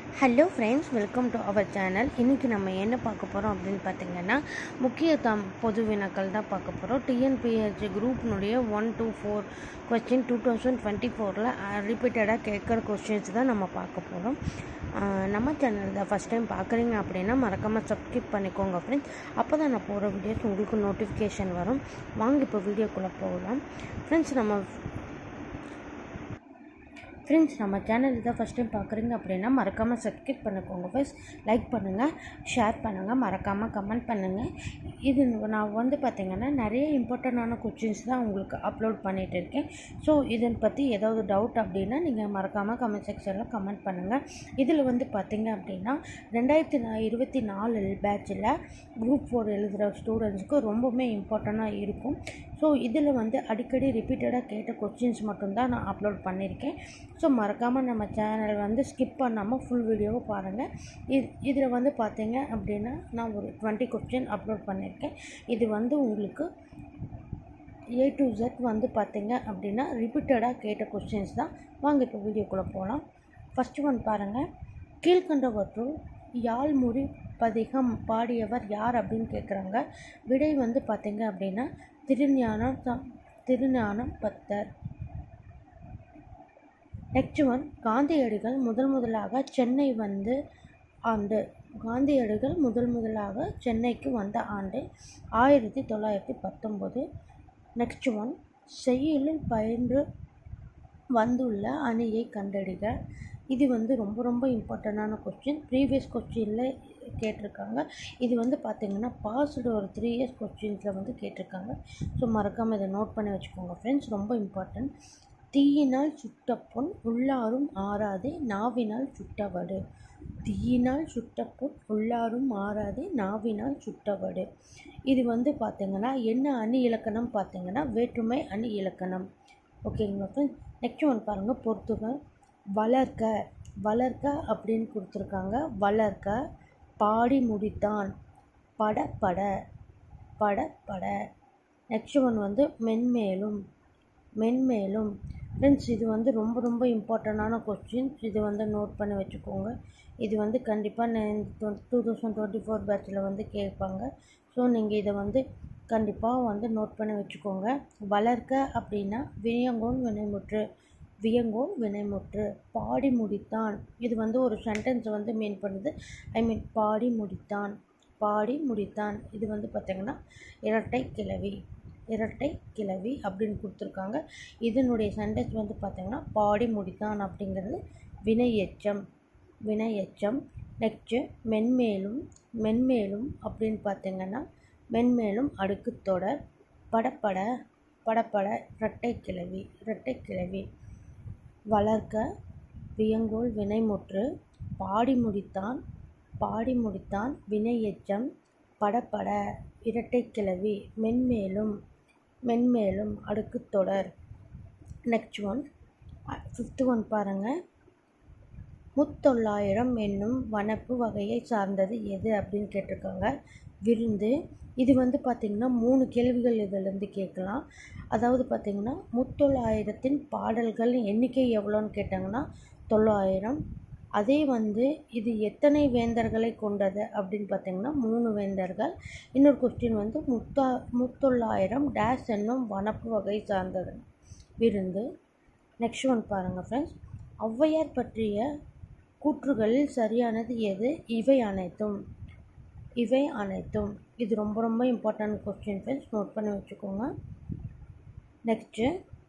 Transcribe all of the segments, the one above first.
hello friends welcome to our channel இன்றைக்கி நம்ம என்ன பார்க்க போகிறோம் அப்படின்னு பார்த்தீங்கன்னா முக்கிய தம் பொது வினாக்கள் தான் பார்க்க போகிறோம் டிஎன்பிஎஸ்சி குரூப்னுடைய one two four question two thousand twenty ஃபோரில் ரிப்பீட்டடாக கேட்குற கொஸ்டின்ஸ் தான் நம்ம பார்க்க போகிறோம் நம்ம சேனல் தான் ஃபஸ்ட் டைம் பார்க்குறீங்க அப்படின்னா மறக்காமல் சப்ஸ்கிரைப் பண்ணிக்கோங்க ஃப்ரெண்ட்ஸ் அப்போ தான் நான் போகிற வீடியோஸ் உங்களுக்கு நோட்டிஃபிகேஷன் வரும் வாங்க இப்போ வீடியோக்குள்ளே போகலாம் ஃப்ரெண்ட்ஸ் நம்ம ஃப்ரெண்ட்ஸ் நம்ம சேனல் இதை ஃபஸ்ட் டைம் பார்க்குறீங்க அப்படின்னா மறக்காமல் சப்ஸ்கிரைப் பண்ணிக்கோங்க ஃபர்ஸ்ட் லைக் பண்ணுங்கள் ஷேர் பண்ணுங்கள் மறக்காமல் கமெண்ட் பண்ணுங்கள் இது நான் வந்து பார்த்திங்கன்னா நிறைய இம்பார்ட்டண்ட்டான கொஸ்டின்ஸ் தான் உங்களுக்கு அப்லோட் பண்ணிகிட்டு இருக்கேன் ஸோ இதன் பற்றி ஏதாவது டவுட் அப்படின்னா நீங்கள் மறக்காமல் கமெண்ட் செக்ஷனில் கமெண்ட் பண்ணுங்கள் இதில் வந்து பார்த்திங்க அப்படின்னா ரெண்டாயிரத்தி நா இருபத்தி நாலு பேட்சில் குரூப் ஃபோர் எழுதுகிற ஸ்டூடெண்ட்ஸ்க்கு ரொம்பவுமே இம்பார்ட்டண்ட்டாக இருக்கும் ஸோ இதில் வந்து அடிக்கடி ரிப்பீட்டடாக கேட்ட கொஸ்டின்ஸ் மட்டும்தான் நான் அப்லோட் பண்ணியிருக்கேன் ஸோ மறக்காமல் நம்ம சேனல் வந்து ஸ்கிப் பண்ணாமல் ஃபுல் வீடியோவை பாருங்கள் இது இதில் வந்து பார்த்தீங்க அப்படின்னா நான் ஒரு டுவெண்ட்டி கொஸ்டின் அப்லோட் பண்ணியிருக்கேன் இது வந்து உங்களுக்கு ஏ டு ஜெட் வந்து பார்த்தீங்க அப்படின்னா ரிப்பீட்டடாக கேட்ட கொஸ்டின்ஸ் தான் வாங்க இப்போ வீடியோக்குள்ளே போகலாம் ஃபஸ்ட்டு ஒன் பாருங்கள் கீழ்கண்டவற்றுள் யாழ்மொழி பதிகம் பாடியவர் யார் அப்படின்னு கேட்குறாங்க விடை வந்து பார்த்தீங்க அப்படின்னா திருஞானம் த- திருஞானம் பத்தர் நெக்ஸ்ட் ஒன் காந்தியடிகள் முதல் முதலாக சென்னை வந்து ஆண்டு காந்தியடிகள் முதல் முதலாக சென்னைக்கு வந்த ஆண்டு ஆயிரத்தி தொள்ளாயிரத்தி பத்தொம்போது நெக்ஸ்ட் ஒன் செய்யுளில் பயின்று வந்துள்ள அணியை கண்டறிக இது வந்து ரொம்ப ரொம்ப இம்பார்ட்டண்டான கொஸ்டின் ப்ரீவியஸ் கொஸ்டினில் கேட்டிருக்காங்க இது வந்து பார்த்திங்கன்னா பாஸ்டு ஒரு த்ரீ இயர்ஸ் கொஸ்டின்ஸில் வந்து கேட்டிருக்காங்க ஸோ மறக்காமல் இதை நோட் பண்ணி வச்சுக்கோங்க ஃப்ரெண்ட்ஸ் ரொம்ப இம்பார்ட்டன்ட் தீயினால் சுட்ட பொன் உள்ளாரும் ஆறாதே நாவினால் சுட்டவடு தீயினால் சுட்ட பொன் உள்ளாரும் ஆறாதே நாவினால் சுட்டவடு இது வந்து பார்த்திங்கன்னா என்ன அணி இலக்கணம் பார்த்தீங்கன்னா வேற்றுமை அணி இலக்கணம் ஓகேங்களா ஃப்ரெண்ட்ஸ் நெக்ஸ்ட் ஒன் பாருங்கள் பொறுத்துக வளர்க்க வளர்க்க அப்படின்னு கொடுத்துருக்காங்க வளர்க்க பாடி முடித்தான் பட பட பட பட நெக்ஸ்ட் ஒன் வந்து மென்மேலும் மென்மேலும் ஃப்ரெண்ட்ஸ் இது வந்து ரொம்ப ரொம்ப இம்பார்ட்டண்டான கொஸ்டின் இது வந்து நோட் பண்ணி வச்சுக்கோங்க இது வந்து கண்டிப்பாக டூ தௌசண்ட் டுவெண்ட்டி ஃபோர் பேட்சில் வந்து கேட்பாங்க ஸோ நீங்கள் இதை வந்து கண்டிப்பாக வந்து நோட் பண்ணி வச்சுக்கோங்க வளர்க்க அப்படின்னா வியங்கோன் வினைமுற்று வியங்கோன் வினைமுற்று பாடி முடித்தான் இது வந்து ஒரு சென்டென்ஸை வந்து மீன் பண்ணுது ஐ மீன் பாடி முடித்தான் பாடி முடித்தான் இது வந்து பார்த்திங்கன்னா இரட்டை கிளவி இரட்டை கிளவி அப்படின்னு கொடுத்துருக்காங்க இதனுடைய சென்டென்ஸ் வந்து பார்த்திங்கன்னா பாடி முடித்தான் அப்படிங்கிறது வினை எச்சம் வினை எச்சம் நெக்ஸ்ட்டு மென்மேலும் மென்மேலும் அப்படின்னு பார்த்தீங்கன்னா மென்மேலும் அடுக்குத் தொடர் படப்பட படப்பட இரட்டை கிளவி இரட்டை கிளவி வளர்க்க வியங்கோல் வினைமுற்று பாடி முடித்தான் பாடி முடித்தான் வினை எச்சம் படப்பட இரட்டை கிளவி மென்மேலும் மென்மேலும் அடுக்குத் தொடர் நெக்ஸ்ட் ஒன் ஃபிஃப்த் ஒன் பாருங்கள் முத்தொள்ளாயிரம் என்னும் வனப்பு வகையை சார்ந்தது எது அப்படின்னு கேட்டிருக்காங்க விருந்து இது வந்து பார்த்திங்கன்னா மூணு கேள்விகள் இதிலேருந்து கேட்கலாம் அதாவது பார்த்திங்கன்னா முத்தொள்ளாயிரத்தின் பாடல்கள் எண்ணிக்கை எவ்வளோன்னு கேட்டாங்கன்னா தொள்ளாயிரம் அதே வந்து இது எத்தனை வேந்தர்களை கொண்டது அப்படின்னு பார்த்தீங்கன்னா மூணு வேந்தர்கள் இன்னொரு கொஸ்டின் வந்து முத்தா முத்தொள்ளாயிரம் டேஸ் என்னும் வனப்பு வகை சார்ந்தது விருந்து நெக்ஸ்ட் ஒன் பாருங்கள் ஃப்ரெண்ட்ஸ் ஔவையார் பற்றிய கூற்றுகளில் சரியானது எது இவை அனைத்தும் இவை அனைத்தும் இது ரொம்ப ரொம்ப இம்பார்ட்டன்ட் கொஸ்டின் ஃப்ரெண்ட்ஸ் நோட் பண்ணி வச்சுக்கோங்க நெக்ஸ்ட்டு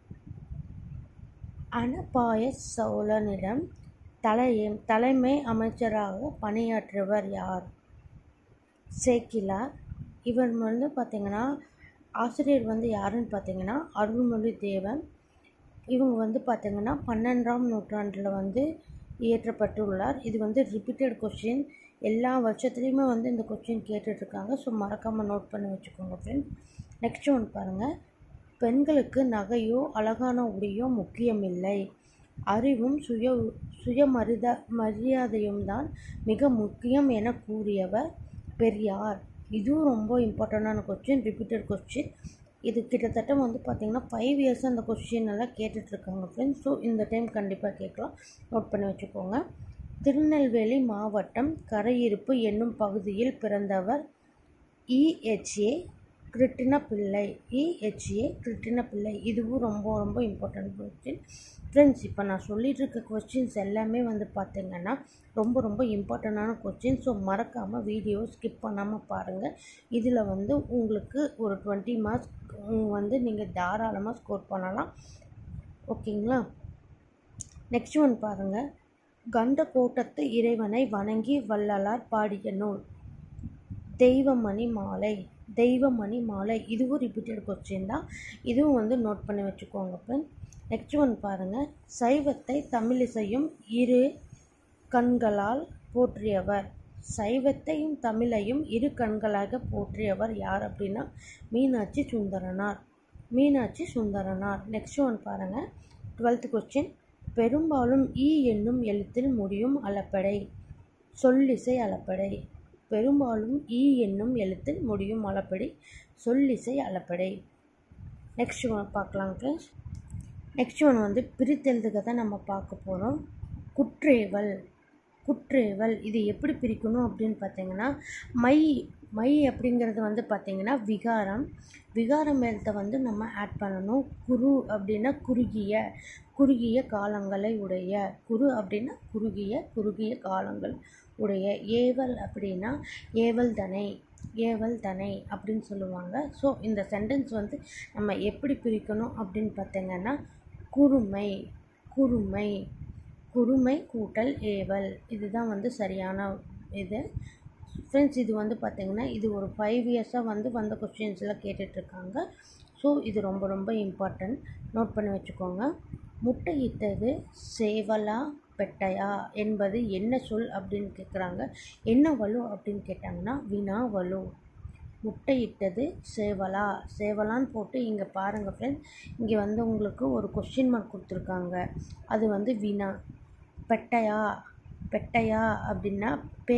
அனபாய சோழனிடம் தலைய தலைமை அமைச்சராக பணியாற்றியவர் யார் சேக்கிலார் இவர் வந்து பார்த்திங்கன்னா ஆசிரியர் வந்து யாருன்னு பார்த்தீங்கன்னா அருள்மொழி தேவன் இவங்க வந்து பார்த்திங்கன்னா பன்னெண்டாம் நூற்றாண்டில் வந்து இயற்றப்பட்டுள்ளார் இது வந்து ரிப்பீட்டட் கொஸ்டின் எல்லா வருஷத்துலேயுமே வந்து இந்த கொஸ்டின் கேட்டுட்ருக்காங்க ஸோ மறக்காமல் நோட் பண்ணி வச்சுக்கோங்க ஃப்ரெண்ட்ஸ் நெக்ஸ்ட் ஒன் பாருங்கள் பெண்களுக்கு நகையோ அழகான உடையோ முக்கியமில்லை அறிவும் சுய சுயமரித மரியாதையும் தான் மிக முக்கியம் என கூறியவர் பெரியார் இதுவும் ரொம்ப இம்பார்ட்டண்டான கொஸ்டின் ரிப்பீட்டட் கொஸ்டின் இது கிட்டத்தட்ட வந்து பார்த்திங்கன்னா ஃபைவ் இயர்ஸ் அந்த கொஸ்டின் எல்லாம் கேட்டுட்ருக்காங்க ஃப்ரெண்ட்ஸ் ஸோ இந்த டைம் கண்டிப்பாக கேட்கலாம் நோட் பண்ணி வச்சுக்கோங்க திருநெல்வேலி மாவட்டம் கரையிருப்பு என்னும் பகுதியில் பிறந்தவர் இஹெச்ஏ கிருட்டிணப்பிள்ளை இஹெச்ஏ கிருட்டிணப்பிள்ளை இதுவும் ரொம்ப ரொம்ப இம்பார்ட்டன்ட் கொஸ்டின் ஃப்ரெண்ட்ஸ் இப்போ நான் சொல்லிட்டு இருக்க கொஸ்டின்ஸ் எல்லாமே வந்து பார்த்தீங்கன்னா ரொம்ப ரொம்ப இம்பார்ட்டண்டான கொஸ்டின் ஸோ மறக்காமல் வீடியோ ஸ்கிப் பண்ணாமல் பாருங்கள் இதில் வந்து உங்களுக்கு ஒரு டுவெண்ட்டி மார்க்ஸ் வந்து நீங்கள் தாராளமாக ஸ்கோர் பண்ணலாம் ஓகேங்களா நெக்ஸ்ட் ஒன் பாருங்கள் கண்ட கோட்டத்து இறைவனை வணங்கி வள்ளலார் பாடிய நூல் தெய்வமணி மாலை தெய்வமணி மாலை இதுவும் ரிப்பீட்டட் கொஸ்டின் தான் இதுவும் வந்து நோட் பண்ணி வச்சுக்கோங்க ஃப்ரெண்ட் நெக்ஸ்ட் ஒன் பாருங்கள் சைவத்தை தமிழிசையும் இரு கண்களால் போற்றியவர் சைவத்தையும் தமிழையும் இரு கண்களாக போற்றியவர் யார் அப்படின்னா மீனாட்சி சுந்தரனார் மீனாட்சி சுந்தரனார் நெக்ஸ்ட் ஒன் பாருங்கள் டுவெல்த் கொஸ்டின் பெரும்பாலும் ஈ என்னும் எழுத்தில் முடியும் அளப்படை சொல்லிசை அளப்படை பெரும்பாலும் ஈ என்னும் எழுத்தில் முடியும் அளப்படை சொல்லிசை அளப்படை நெக்ஸ்ட் ஒன் பார்க்கலாம் ஃப்ரெண்ட்ஸ் நெக்ஸ்ட் ஒன் வந்து பிரித்தெழுதுக தான் நம்ம பார்க்க போகிறோம் குற்றேவல் குற்றேவல் இது எப்படி பிரிக்கணும் அப்படின்னு பார்த்தீங்கன்னா மை மை அப்படிங்கிறது வந்து பார்த்திங்கன்னா விகாரம் விகாரம் எழுத்தை வந்து நம்ம ஆட் பண்ணணும் குரு அப்படின்னா குறுகிய குறுகிய காலங்களை உடைய குரு அப்படின்னா குறுகிய குறுகிய காலங்கள் உடைய ஏவல் அப்படின்னா ஏவல் தனை ஏவல் தனை அப்படின்னு சொல்லுவாங்க ஸோ இந்த சென்டென்ஸ் வந்து நம்ம எப்படி பிரிக்கணும் அப்படின்னு பார்த்தீங்கன்னா குறுமை குறுமை குறுமை கூட்டல் ஏவல் இதுதான் வந்து சரியான இது ஃப்ரெண்ட்ஸ் இது வந்து பார்த்திங்கன்னா இது ஒரு ஃபைவ் இயர்ஸாக வந்து வந்த கொஸ்டின்ஸில் கேட்டுட்ருக்காங்க ஸோ இது ரொம்ப ரொம்ப இம்பார்ட்டன்ட் நோட் பண்ணி வச்சுக்கோங்க முட்டையிட்டது சேவலா பெட்டையா என்பது என்ன சொல் அப்படின்னு கேட்குறாங்க என்ன வலு அப்படின்னு கேட்டாங்கன்னா வினா வலு முட்டையிட்டது சேவலா சேவலான்னு போட்டு இங்கே பாருங்கள் ஃப்ரெண்ட்ஸ் இங்கே வந்து உங்களுக்கு ஒரு கொஸ்டின் மார்க் கொடுத்துருக்காங்க அது வந்து வினா பெட்டையா பெட்டையா அப்படின்னா பே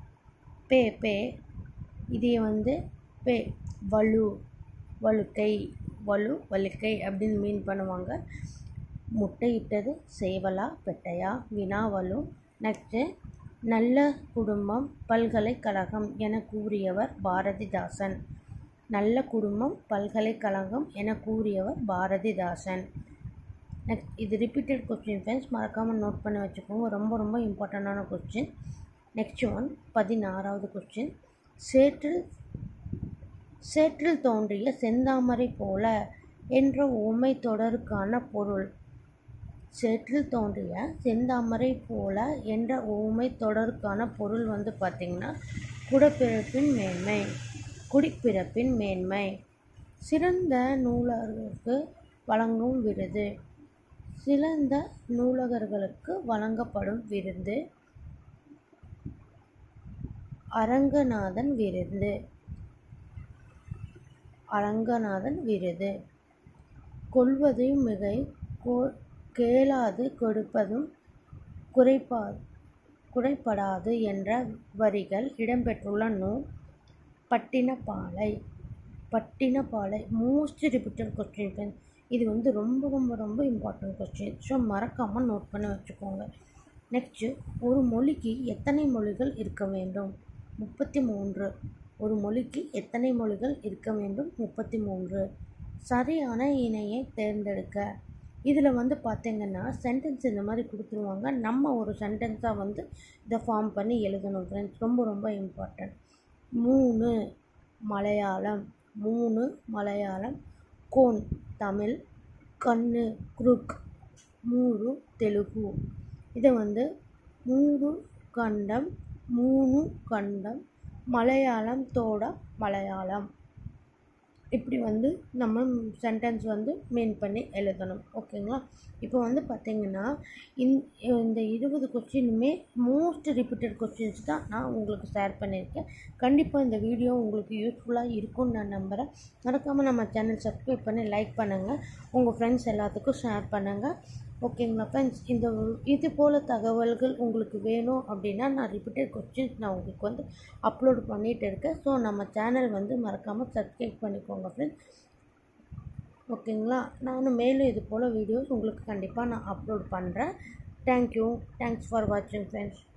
பே பே இதே வந்து பே வலு வழுக்கை வலு வழுக்கை அப்படின்னு மீன் பண்ணுவாங்க முட்டையிட்டது சேவலா பெட்டையா வினாவலு நெக்ஸ்ட்டு நல்ல குடும்பம் பல்கலைக்கழகம் என கூறியவர் பாரதிதாசன் நல்ல குடும்பம் பல்கலைக்கழகம் என கூறியவர் பாரதிதாசன் நெக்ஸ்ட் இது ரிப்பீட்டட் கொஸ்டின் ஃப்ரெண்ட்ஸ் மறக்காமல் நோட் பண்ணி வச்சுக்கோங்க ரொம்ப ரொம்ப இம்பார்ட்டண்டான கொஸ்டின் நெக்ஸ்ட் ஒன் பதினாறாவது கொஸ்டின் சேற்றில் சேற்றில் தோன்றிய செந்தாமரை போல என்ற உமை தொடருக்கான பொருள் சேற்றில் தோன்றிய செந்தாமரை போல என்ற ஊமை தொடருக்கான பொருள் வந்து பார்த்திங்கன்னா குடப்பிறப்பின் மேன்மை குடிப்பிறப்பின் மேன்மை சிறந்த நூலகருக்கு வழங்கும் விருது சிறந்த நூலகர்களுக்கு வழங்கப்படும் விருது அரங்கநாதன் விருது அரங்கநாதன் விருது கொள்வது மிகை கேளாது கொடுப்பதும் குறைப்பா குறைப்படாது என்ற வரிகள் இடம்பெற்றுள்ள நூல் Pattinappalai Pattinappalai most repeated question இது வந்து ரொம்ப ரொம்ப ரொம்ப இம்பார்ட்டன்ட் கொஸ்டின் ஸோ மறக்காமல் நோட் பண்ணி வச்சுக்கோங்க நெக்ஸ்ட்டு ஒரு மொழிக்கு எத்தனை மொழிகள் இருக்க வேண்டும் முப்பத்தி மூன்று ஒரு மொழிக்கு எத்தனை மொழிகள் இருக்க வேண்டும் முப்பத்தி மூன்று சரியான இணையை தேர்ந்தெடுக்க இதில் வந்து பார்த்திங்கன்னா சென்டென்ஸ் இந்த மாதிரி கொடுத்துருவாங்க நம்ம ஒரு சென்டென்ஸாக வந்து இதை ஃபார்ம் பண்ணி எழுதணும் ஃப்ரெண்ட்ஸ் ரொம்ப ரொம்ப இம்பார்ட்டன்ட் மூணு மலையாளம் மூணு மலையாளம் கோன் தமிழ் கண்ணு குருக் மூணு தெலுங்கு இதை வந்து மூணு கண்டம் மூணு கண்டம் மலையாளம் தோட மலையாளம் இப்படி வந்து நம்ம சென்டென்ஸ் வந்து மீன் பண்ணி எழுதணும் ஓகேங்களா இப்போ வந்து பார்த்திங்கன்னா இந் இந்த இருபது கொஸ்டினுமே மோஸ்ட் ரிப்பீட்டட் கொஸ்டின்ஸ் தான் நான் உங்களுக்கு ஷேர் பண்ணியிருக்கேன் கண்டிப்பாக இந்த வீடியோ உங்களுக்கு யூஸ்ஃபுல்லாக இருக்கும்னு நான் நம்புகிறேன் மறக்காமல் நம்ம சேனல் சப்ஸ்கிரைப் பண்ணி லைக் பண்ணுங்கள் உங்கள் ஃப்ரெண்ட்ஸ் எல்லாத்துக்கும் ஷேர் பண்ணுங்கள் ஓகேங்களா ஃப்ரெண்ட்ஸ் இந்த இது போல் தகவல்கள் உங்களுக்கு வேணும் அப்படின்னா நான் ரிப்பீட்டட் கொஸ்டின்ஸ் நான் உங்களுக்கு வந்து அப்லோட் பண்ணிகிட்டு இருக்கேன் ஸோ நம்ம சேனல் வந்து மறக்காமல் சப்ஸ்கிரைப் பண்ணிக்கோங்க ஃப்ரெண்ட்ஸ் ஓகேங்களா நானும் மேலும் இது போல் வீடியோஸ் உங்களுக்கு கண்டிப்பாக நான் அப்லோட் பண்ணுறேன் தேங்க்யூ தேங்க்ஸ் ஃபார் வாட்சிங் ஃப்ரெண்ட்ஸ்